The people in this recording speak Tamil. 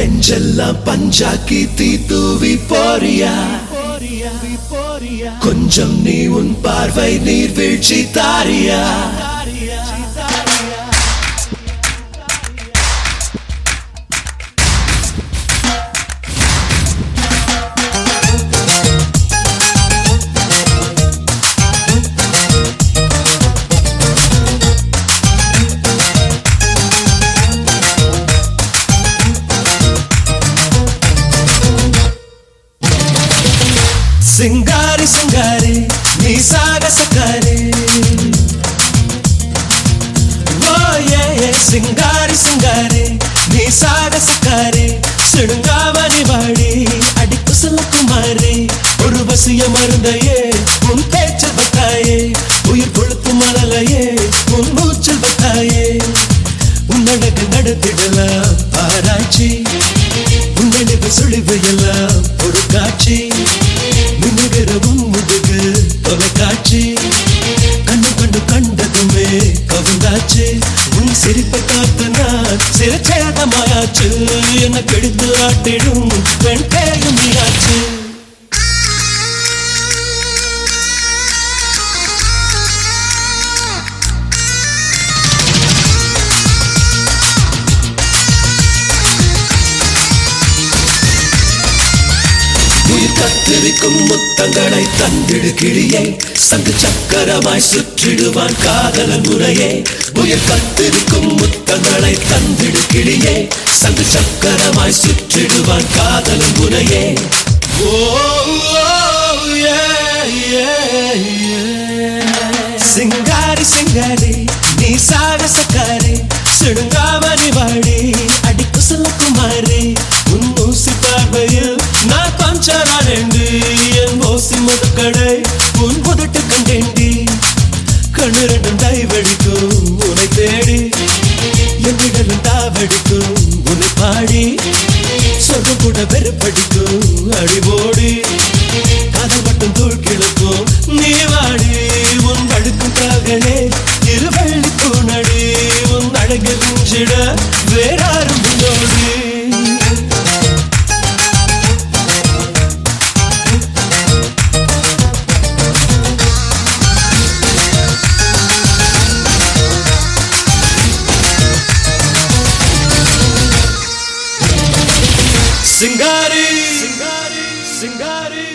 நெஞ்செல்லாம் பஞ்சாக்கி தீ தூவி போறியா கொஞ்சம் நீ உன் பார்வை நீர் வீழ்ச்சி தாரியா சிங்காரி சிங்காரி நீ சாகசக்காரி ஓ ஏ ஏ, சிங்காரி சிங்காரி நீ சாகசக்காரி சிடுங்காவணி வாடி அடி குசல குமாரி ஒரு வசிய மருந்தையே உன் பேச்சில் பத்தாயே உயிர் கொழுத்து மணலையே உன் மூச்சில் பத்தாயே உன்னடகு நடத்திடலாம் ஆராய்ச்சி உன்னடிவு சுழிவு எல்லாம் ஒரு காட்சி மின்னுகிற உன் முதுகு தொலைக்காட்சி கண்ணு கண்டு கண்டதுமே கவுந்தாச்சு உன் சிரிப்பை காத்து நான் சிறச்சேதமாயாச்சு என்ன கெடுத்து ஆட்டிடும் பெண் பேயும் நீயாச்சு உயிர் கத்திரிக்கும் முத்தங்களை தந்திடு கிளியே சங்கு சக்கரமாய் சுற்றிடுவான் காதலன் முறையே உயிர் கத்திரிக்கும் முத்தங்களை தந்திடு கிளியே சங்கு சக்கரமாய் சுற்றிடுவான் காதலன் முறையே ஓ சிங்காரி சிங்காரி நீ சாகசக்காரி சிடுங்காமணி வாடி அடி குசல குமாரி உன் ஊசி பார்வையில் நான் பஞ்சரானேண்டி என் ஓசி முதுக்கடை உன் புதட்டு கண்டேண்டி கண்ணு ரெண்டும் டைவடிக்கும் உன்னை தேடி என் விடலும் தாவடிக்கும் உன்னை பாடி சொர்க்கம் கூட வெறுப்படிக்கும் அடிபோடி காதல் மட்டும் தூள் கிழக்கும் நீ வாடி உன் அடுக்கும் காகனே இரு வெள்ளி தூணடி உன் அழகில் மிஞ்சிட வேறாரும் முன்னோடி சிங்காரி சிங்காரி சிங்காரி